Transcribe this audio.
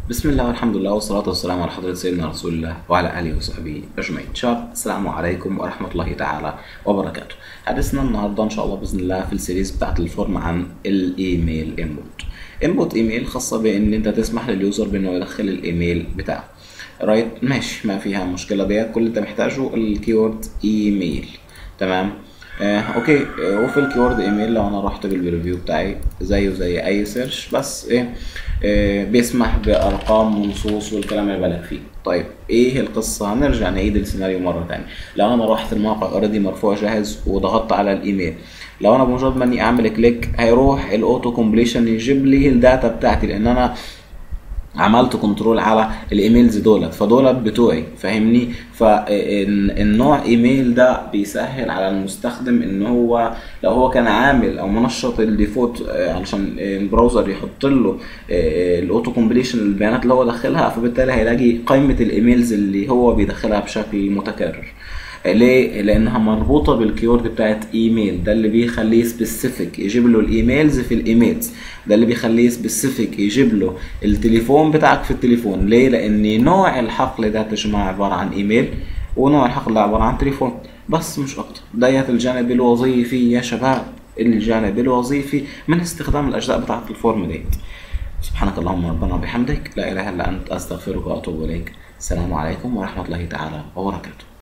بسم الله والحمد لله والصلاة والسلام على حضرة سيدنا رسول الله وعلى آله وصحبه أجمعين. شباب السلام عليكم ورحمة الله تعالى وبركاته. حديثنا النهارده إن شاء الله بإذن الله في السيريز بتاعت الفورم عن الإيميل إنبوت. إنبوت إيميل خاصة بإن أنت تسمح لليوزر بإنه يدخل الإيميل بتاعه. رايت ماشي ما فيها مشكلة ديت كل اللي أنت محتاجه الكيورد إيميل. تمام؟ آه، اوكي آه، وفي الكيورد ايميل لو انا رحت بالريفيو بتاعي زيه زي اي سيرش بس ايه آه، بيسمح بارقام ونصوص والكلام اللي بالك فيه طيب ايه القصه هنرجع نعيد السيناريو مره تانية لو انا رحت الموقع اوريدي مرفوع جاهز وضغطت على الايميل لو انا بمجرد ما اني اعمل كليك هيروح الاوتو كومبليشن يجيب لي الداتا بتاعتي لان انا عملت كنترول على الايميلز دولت فدولت بتوعي فاهمني فالنوع ايميل ده بيسهل على المستخدم ان هو لو هو كان عامل او منشط الديفولت آه، علشان البراوزر يحط له آه، الاوتو كومبليشن البيانات اللي هو داخلها فبالتالي هيلاقي قائمه الايميلز اللي هو بيدخلها بشكل متكرر ليه؟ لانها مربوطه بالكيورد بتاعت ايميل ده اللي بيخليه سبيسيفيك يجيب له الايميلز في الايميلز ده اللي بيخليه سبيسيفيك يجيب له التليفون بتاعك في التليفون ليه؟ لان نوع الحقل ده يا جماعه عباره عن ايميل ونوع الحقل ده عباره عن تليفون بس مش اكتر ديت الجانب الوظيفي يا شباب الجانب الوظيفي من استخدام الاجزاء بتاعت الفورم ديت سبحانك اللهم ربنا وبحمدك لا اله الا انت استغفرك واتوب اليك السلام عليكم ورحمه الله تعالى وبركاته